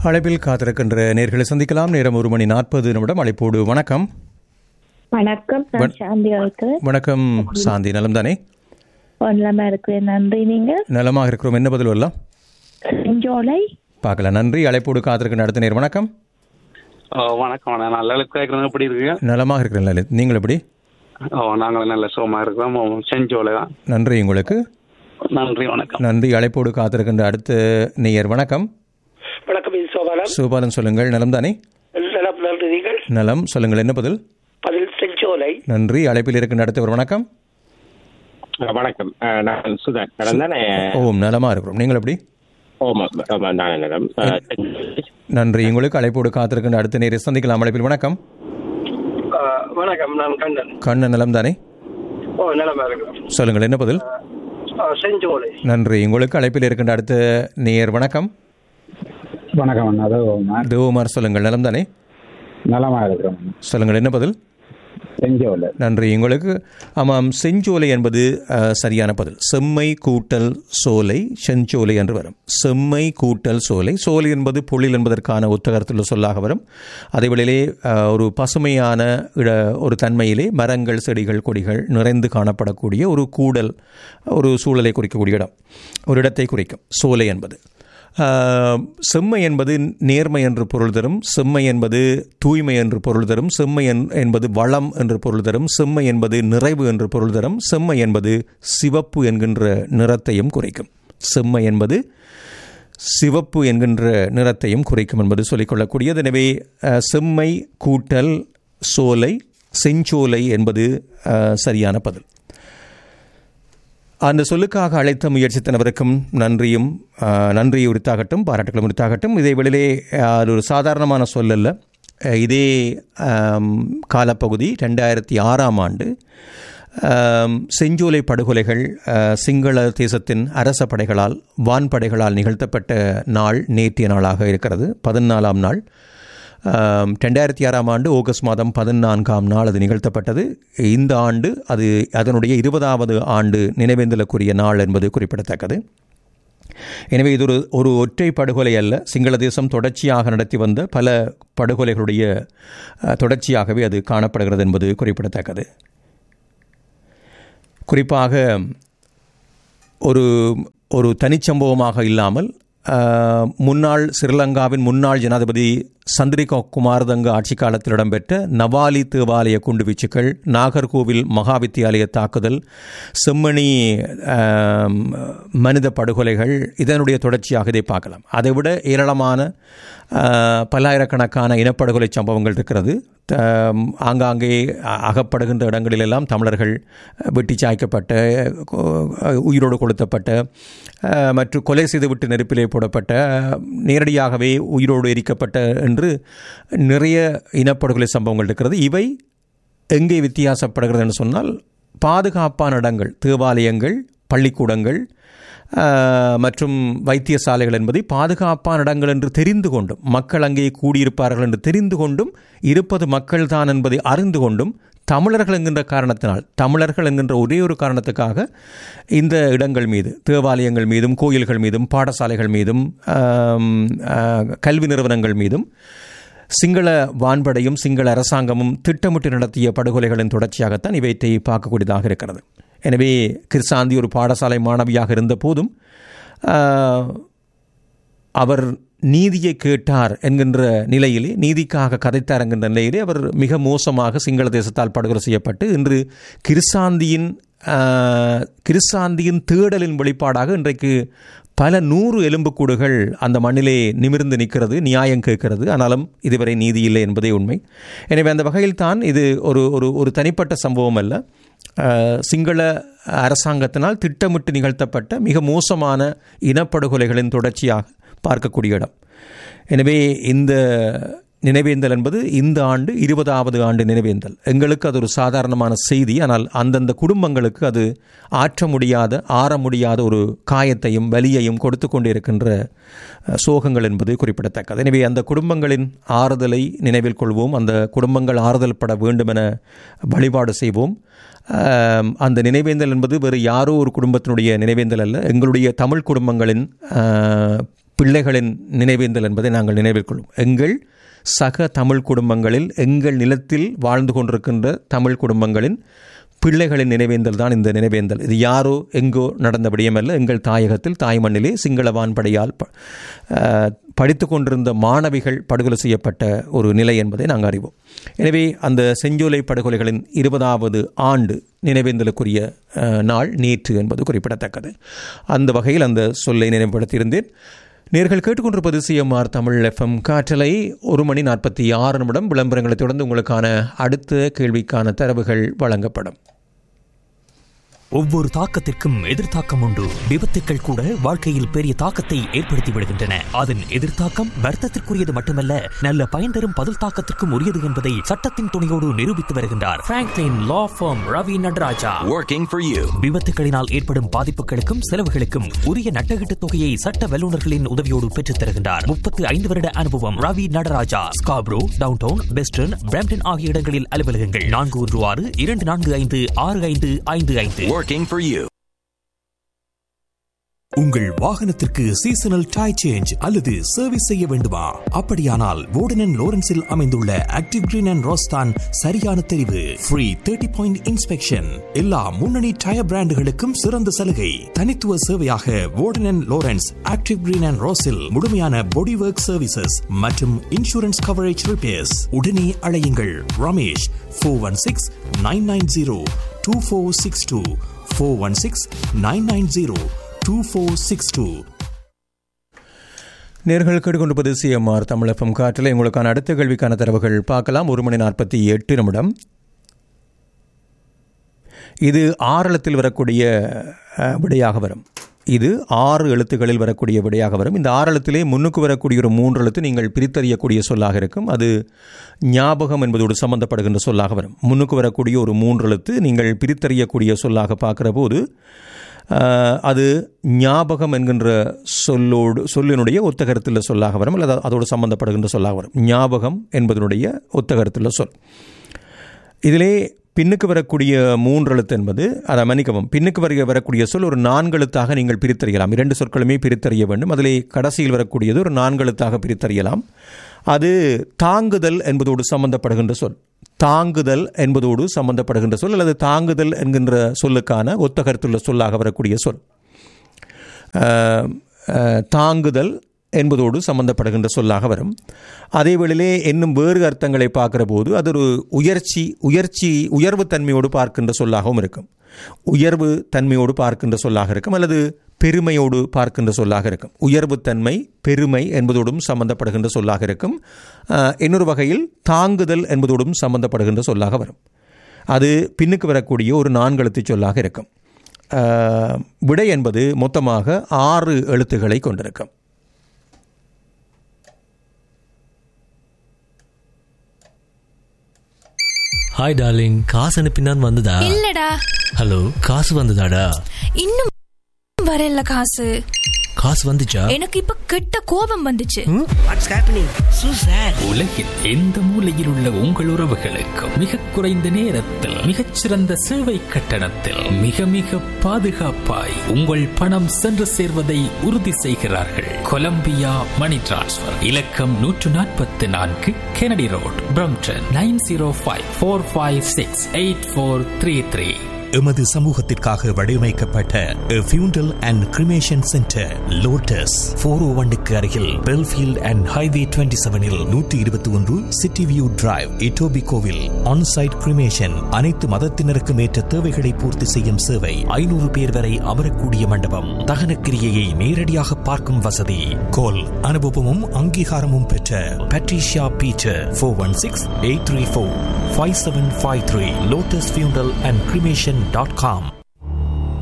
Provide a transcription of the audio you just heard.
அழைப்பில் காத்திருக்கின்ற நேர்களை சந்திக்கலாம் நேரம் ஒரு மணி நாற்பது நிமிடம் அழைப்போடு வணக்கம் வணக்கம் நான் சாந்தி இருக்கிறேன் வணக்கம் சாந்தி நலம் தானே ஒன்றாம இருக்கிறேன் நன்றி நீங்க நலமாக இருக்கிறோம் என்ன பதில் வரலாம் செஞ்சோலை பார்க்கலாம் நன்றி அழைப்போடு காத்திருக்கின்ற அடுத்த நேர் வணக்கம் ஓ வணக்கம் நான் நல்ல கேட்குறேன் எப்படி இருக்கீங்க நலமாக இருக்கிறேன் லலித் நீங்கள் எப்படி ஓ நாங்களும் நல்ல சுகமா இருக்கிறோம் ஓ, செஞ்சோலை தான் நன்றி உங்களுக்கு நன்றி வணக்கம் நன்றி அழைப்போடு காத்திருக்கின்ற அடுத்த நேயர் வணக்கம் வணக்கம் இது சோபாலம் சுபாலன் சொல்லுங்கள் நலம் தானே நலம் நன்றி நீங்கள் நலம் சொல்லுங்கள் என்ன பதில் பதில் செஞ்சோலை நன்றி அழைப்பில் இருக்கின்ற அடுத்தவர் வணக்கம் அஹ் வணக்கம் அஹ் நான் சுதன் நடந்தானே ஓம் நலமா இருக்கிறோம் நீங்கள் எப்படி ஓமா ஆமா நான் நலம் அஹ் நன்றி உங்களுக்கு அழைப்போடு காத்திருக்கின்ற அடுத்த நேரை சந்திக்கலாம் அழைப்பில் வணக்கம் வணக்கம் நான் கண்ணன் கண்ணன் நலம் தானே ஓ நிலமா இருக்கிறோம் சொல்லுங்கள் என்ன பதில் செஞ்சோலை நன்றி உங்களுக்கு அழைப்பில் இருக்கின்ற அடுத்த நேயர் வணக்கம் வணக்கம் அண்ணா அது தேவகுமார் சொல்லுங்கள் நலம் தானே நலமா இருக்கிறோம் சொல்லுங்கள் என்ன பதில் செஞ்சோல நன்றி உங்களுக்கு ஆமாம் செஞ்சோலை என்பது அஹ், சரியான பதில் செம்மை கூட்டல் சோலை செஞ்சோலை என்று வரும் செம்மை கூட்டல் சோலை சோலை என்பது பொழில் என்பதற்கான ஒத்தகரத்துள்ள சொல்லாக வரும் அதே வேளையிலே அஹ், ஒரு பசுமையான இட ஒரு தன்மையிலே மரங்கள் செடிகள் கொடிகள் நிறைந்து காணப்படக்கூடிய ஒரு கூடல் ஒரு சூழலை குறிக்கக்கூடிய இடம் ஒரு இடத்தை குறிக்கும் சோலை என்பது ஆஹ், செம்மை என்பது நேர்மை என்று பொருள் தரும் செம்மை என்பது தூய்மை என்று பொருள் தரும் செம்மை என்- என்பது வளம் என்று பொருள் தரும் செம்மை என்பது நிறைவு என்று பொருள் தரும் செம்மை என்பது சிவப்பு என்கின்ற நிறத்தையும் குறிக்கும் செம்மை என்பது சிவப்பு என்கின்ற நிறத்தையும் குறிக்கும் என்பது சொல்லிக்கொள்ளக்கூடியது எனவே அஹ், செம்மை கூட்டல் சோலை செஞ்சோலை என்பது அஹ், சரியான பதில் அந்த சொல்லுக்காக அழைத்த முயற்சித்தனவருக்கும் நன்றியும் ஆஹ், நன்றி உரித்தாகட்டும் பாராட்டுகளும் உரித்தாகட்டும் இதே வெளியிலே ஆஹ், அது ஒரு சாதாரணமான சொல் அல்ல அஹ், இதே ஆம், காலப்பகுதி ரெண்டாயிரத்தி ஆறாம் ஆண்டு ஆம், செஞ்சோலை படுகொலைகள் ஆஹ், சிங்கள தேசத்தின் அரச படைகளால் வான்படைகளால் நிகழ்த்தப்பட்ட நாள் நேற்றைய நாளாக இருக்கிறது பதினாலாம் நாள் ஆம், ரெண்டாயிரத்தி ஆறாம் ஆண்டு ஆகஸ்ட் மாதம் பதினான்காம் நாள் அது நிகழ்த்தப்பட்டது இந்த ஆண்டு அது அதனுடைய இருபதாவது ஆண்டு நினைவேந்தலுக்குரிய நாள் என்பது குறிப்பிடத்தக்கது எனவே இது ஒரு ஒரு ஒற்றை படுகொலை அல்ல சிங்கள தேசம் தொடர்ச்சியாக நடத்தி வந்த பல படுகொலைகளுடைய அஹ், தொடர்ச்சியாகவே அது காணப்படுகிறது என்பது குறிப்பிடத்தக்கது குறிப்பாக ஒரு ஒரு தனிச்சம்பவமாக இல்லாமல் ஆஹ், முன்னாள் ஸ்ரீலங்காவின் முன்னாள் ஜனாதிபதி சந்திரிகா குமாரதங்க ஆட்சி காலத்தில் இடம்பெற்ற நவாலி தேவாலய குண்டுவீச்சுக்கள் நாகர்கோவில் மகா வித்தியாலய தாக்குதல் செம்மணி ஆம், மனித படுகொலைகள் இதனுடைய தொடர்ச்சியாக இதை பார்க்கலாம் அதைவிட ஏராளமான ஆஹ், பல்லாயிரக்கணக்கான இனப்படுகொலை சம்பவங்கள் இருக்கிறது த- ஆங்காங்கே அ- அகப்படுகின்ற இடங்களிலெல்லாம் தமிழர்கள் வெட்டி சாய்க்கப்பட்ட கொ- உயிரோடு கொளுத்தப்பட்ட அஹ், மற்றும் கொலை செய்துவிட்டு நெருப்பிலே போடப்பட்ட நேரடியாகவே உயிரோடு எரிக்கப்பட்ட என்று நிறைய இனப்படுகொலை சம்பவங்கள் இருக்கிறது இவை எங்கே வித்தியாசப்படுகிறது என்று சொன்னால் பாதுகாப்பான இடங்கள் தேவாலயங்கள் பள்ளிக்கூடங்கள் ஆஹ், மற்றும் வைத்தியசாலைகள் என்பதை பாதுகாப்பான இடங்கள் என்று தெரிந்து கொண்டும் மக்கள் அங்கே கூடியிருப்பார்கள் என்று தெரிந்து கொண்டும் இருப்பது மக்கள் தான் என்பதை அறிந்து கொண்டும் தமிழர்கள் என்கின்ற காரணத்தினால் தமிழர்கள் என்கின்ற ஒரே ஒரு காரணத்துக்காக இந்த இடங்கள் மீது தேவாலயங்கள் மீதும் கோயில்கள் மீதும் பாடசாலைகள் மீதும் ஆம், ஆஹ், கல்வி நிறுவனங்கள் மீதும் சிங்கள வான்படையும் சிங்கள அரசாங்கமும் திட்டமிட்டு நடத்திய படுகொலைகளின் தொடர்ச்சியாகத்தான் இவற்றை பார்க்கக்கூடியதாக இருக்கிறது எனவே கிருசாந்தி ஒரு பாடசாலை மாணவியாக இருந்த போதும் ஆஹ், அவர் நீதியை கேட்டார் என்கின்ற நிலையிலே நீதிக்காக கதைத்தார் என்கின்ற நிலையிலே அவர் மிக மோசமாக சிங்கள தேசத்தால் படுகொலை செய்யப்பட்டு இன்று கிருசாந்தியின் ஆஹ், கிருசாந்தியின் தேடலின் வெளிப்பாடாக இன்றைக்கு பல நூறு எலும்புக்கூடுகள் அந்த மண்ணிலே நிமிர்ந்து நிற்கிறது நியாயம் கேட்கிறது ஆனாலும் இதுவரை நீதி இல்லை என்பதே உண்மை எனவே அந்த வகையில் தான் இது ஒரு ஒரு ஒரு தனிப்பட்ட சம்பவம் அல்ல ஆஹ், சிங்கள அரசாங்கத்தினால் திட்டமிட்டு நிகழ்த்தப்பட்ட மிக மோசமான இனப்படுகொலைகளின் தொடர்ச்சியாக பார்க்கக்கூடிய இடம் எனவே இந்த நினைவேந்தல் என்பது இந்த ஆண்டு இருபதாவது ஆண்டு நினைவேந்தல் எங்களுக்கு அது ஒரு சாதாரணமான செய்தி ஆனால் அந்தந்த குடும்பங்களுக்கு அது ஆற்ற முடியாத ஆற முடியாத ஒரு காயத்தையும் வலியையும் கொடுத்து கொண்டிருக்கின்ற அஹ், சோகங்கள் என்பது குறிப்பிடத்தக்கது எனவே அந்த குடும்பங்களின் ஆறுதலை நினைவில் கொள்வோம் அந்த குடும்பங்கள் ஆறுதல் பட வேண்டும் என வழிபாடு செய்வோம் ஆம், அந்த நினைவேந்தல் என்பது வேறு யாரோ ஒரு குடும்பத்தினுடைய நினைவேந்தல் அல்ல எங்களுடைய தமிழ் குடும்பங்களின் ஆ, பிள்ளைகளின் நினைவேந்தல் என்பதை நாங்கள் நினைவில் கொள்ளும் எங்கள் சக தமிழ் குடும்பங்களில் எங்கள் நிலத்தில் வாழ்ந்து கொண்டிருக்கின்ற தமிழ் குடும்பங்களின் பிள்ளைகளின் நினைவேந்தல் தான் இந்த நினைவேந்தல் இது யாரோ எங்கோ நடந்த விடயமல்ல எங்கள் தாயகத்தில் தாய்மண்ணிலே சிங்கள வான்படையால் ப- அஹ், படித்து கொண்டிருந்த மாணவிகள் படுகொலை செய்யப்பட்ட ஒரு நிலை என்பதை நாங்கள் அறிவோம் எனவே அந்த செஞ்சோலை படுகொலைகளின் இருபதாவது ஆண்டு நினைவேந்தலுக்குரிய அஹ், நாள் நேற்று என்பது குறிப்பிடத்தக்கது அந்த வகையில் அந்த சொல்லை நினைவுபடுத்தியிருந்தேன் நேர்கள் கேட்டுக்கொண்டிருப்பது சிஎம்ஆர் தமிழ் எஃப்எம் காற்றலை ஒரு மணி நாற்பத்தி ஆறு நிமிடம் விளம்பரங்களை தொடர்ந்து உங்களுக்கான அடுத்த கேள்விக்கான தரவுகள் வழங்கப்படும் ஒவ்வொரு தாக்கத்திற்கும் எதிர்த்தாக்கம் உண்டு விபத்துக்கள் கூட வாழ்க்கையில் பெரிய தாக்கத்தை ஏற்படுத்தி விடுகின்றன அதன் எதிர்த்தாக்கம் வர்த்தத்திற்குரியது மட்டுமல்ல நல்ல பயன் தரும் பதில் தாக்கத்திற்கும் உரியது என்பதை சட்டத்தின் துணையோடு நிரூபித்து வருகின்றார் Franklin law firm Ravi Nataraja Working for you. விபத்துகளினால் ஏற்படும் பாதிப்புகளுக்கும் செலவுகளுக்கும் உரிய நட்டகீட்டு தொகையை சட்ட வல்லுநர்களின் உதவியோடு பெற்றுத் தருகின்றார் முப்பத்து ஐந்து வருட அனுபவம் Ravi Nataraja Scarborough downtown western Brampton ஆகிய இடங்களில் அலுவலகங்கள் நான்கு ஒன்று ஆறு இரண்டு நான்கு ஐந்து ஆறு ஐந்து ஐந்து ஐந்து Working for you. உங்கள் வாகனத்திற்கு சீசனல் டயர் சேஞ்ச் அல்லது சர்வீஸ் செய்ய வேண்டுமா அப்படியானால் வோர்டன் லோரன்ஸில் அமைந்துள்ள ஆக்டிவ் கிரீன் அண்ட் ரோஸ்தான் சரியான தெரிவு ஃப்ரீ தேர்ட்டி பாயிண்ட் இன்ஸ்பெக்ஷன் எல்லா முன்னணி டயர் பிராண்டுகளுக்கும் சிறந்த சலுகை தனித்துவ சேவையாக Warden Lawrence active green and ரோஸில் முழுமையான பாடி ஒர்க் சர்வீசஸ் மற்றும் இன்சூரன்ஸ் கவரேஜ் ரிப்பேர்ஸ் உடனே அழையுங்கள் Ramesh four one six nine nine zero two four six two four one six nine nine zero two four six two நேர்கள் கேட்டுக்கொண்டிருப்பது CMR Tamil FM காற்றில் உங்களுக்கான அடுத்த கேள்விக்கான தரவுகள் பார்க்கலாம் ஒரு மணி நாற்பத்தி எட்டு நிமிடம் இது ஆறு எழுத்தில் வரக்கூடிய அஹ், விடையாக வரும் இது ஆறு எழுத்துக்களில் வரக்கூடிய விடையாக வரும் இந்த ஆறு எழுத்திலே முன்னுக்கு வரக்கூடிய ஒரு மூன்று எழுத்து நீங்கள் பிரித்தறியக்கூடிய சொல்லாக இருக்கும் அது ஞாபகம் என்பதோடு சம்பந்தப்படுகின்ற சொல்லாக வரும் முன்னுக்கு வரக்கூடிய ஒரு மூன்று எழுத்து நீங்கள் பிரித்தறியக்கூடிய சொல்லாக பார்க்கிற போது அஹ், அது ஞாபகம் என்கின்ற சொல்லோடு சொல்லினுடைய ஒத்த கருத்துள்ள சொல்லாக வரும் அல்லது அதோடு சம்பந்தப்படுகின்ற சொல்லாக வரும் ஞாபகம் என்பதனுடைய ஒத்த கருத்துள்ள சொல் இதிலே பின்னுக்கு வரக்கூடிய மூன்று எழுத்து என்பது அதை மன்னிக்கவும் பின்னுக்கு வர வரக்கூடிய சொல் ஒரு நான்கு எழுத்தாக நீங்கள் பிரித்தறியலாம் இரண்டு சொற்களுமே பிரித்தறிய வேண்டும் அதிலே கடைசியில் வரக்கூடியது ஒரு நான்கு எழுத்தாக பிரித்தறியலாம் அது தாங்குதல் என்பதோடு சம்பந்தப்படுகின்ற சொல் தாங்குதல் என்பதோடு சம்பந்தப்படுகின்ற சொல் அல்லது தாங்குதல் என்கின்ற சொல்லுக்கான ஒத்த கருத்துள்ள சொல்லாக வரக்கூடிய சொல் அஹ், அஹ், தாங்குதல் என்பதோடு சம்பந்தப்படுகின்ற சொல்லாக வரும் அதே வேளையிலே இன்னும் வேறு அர்த்தங்களை பார்க்கிற போது அது ஒரு உயர்ச்சி உயர்ச்சி உயர்வு தன்மையோடு பார்க்கின்ற சொல்லாகவும் இருக்கும் உயர்வு தன்மையோடு பார்க்கின்ற சொல்லாக இருக்கும் அல்லது பெருமையோடு பார்க்கின்ற சொல்லாக இருக்கும் உயர்வு தன்மை பெருமை என்பதோடும் சம்பந்தப்படுகின்ற சொல்லாக இருக்கும் அஹ், இன்னொரு வகையில் தாங்குதல் என்பதோடும் சம்பந்தப்படுகின்ற சொல்லாக வரும் அது பின்னுக்கு வரக்கூடிய ஒரு நான்கெழுத்து சொல்லாக இருக்கும் அஹ், விடை என்பது மொத்தமாக ஆறு எழுத்துக்களை கொண்டிருக்கும் ஹாய் டார்லிங் காசு அனுப்பினான் வந்ததா இல்லடா ஹலோ காசு வந்ததாடா இன்னும் வரல காசு காசு வந்துச்சா எனக்கு இப்ப கெட்ட கோபம் வந்துச்சு வாட்ஸ் ஹேப்பனிங் சூ சார் உலகில் எந்த மூலையில் உள்ள உங்கள் உறவுகளுக்கு மிக குறைந்த நேரத்தில் மிகச்சிறந்த சேவை கட்டணத்தில் மிக மிக பாதுகாப்பாய் உங்கள் பணம் சென்று சேர்வதை உறுதி செய்கிறார்கள் கொலம்பியா மணி டிரான்ஸ்ஃபர் இலக்கம் நூற்று நாற்பத்தி நான்கு Kennedy road Brampton nine zero five four five six eight four three three எமது சமூகத்திற்காக வடிவமைக்கப்பட்ட funeral and cremation centre lotus four O ஒன்னுக்கு அருகில் பெல்ஃபீல்ட் அண்ட் ஹைவே டுவெண்ட்டி செவனில் நூற்றி இருபத்தி ஒன்று சிட்டி வியூ டிரைவ் இட்டோபி கோவில் ஆன்சைட் கிரிமேஷன் அனைத்து மதத்தினருக்கும் ஏற்ற தேவைகளை பூர்த்தி செய்யும் சேவை ஐநூறு பேர் வரை அமரக்கூடிய மண்டபம் தகன கிரியையை நேரடியாக பார்க்கும் வசதி கோல் அனுபவமும் அங்கீகாரமும் பெற்ற Patricia Peter four one six eight three four five seven five three lotus funeral and cremation dot com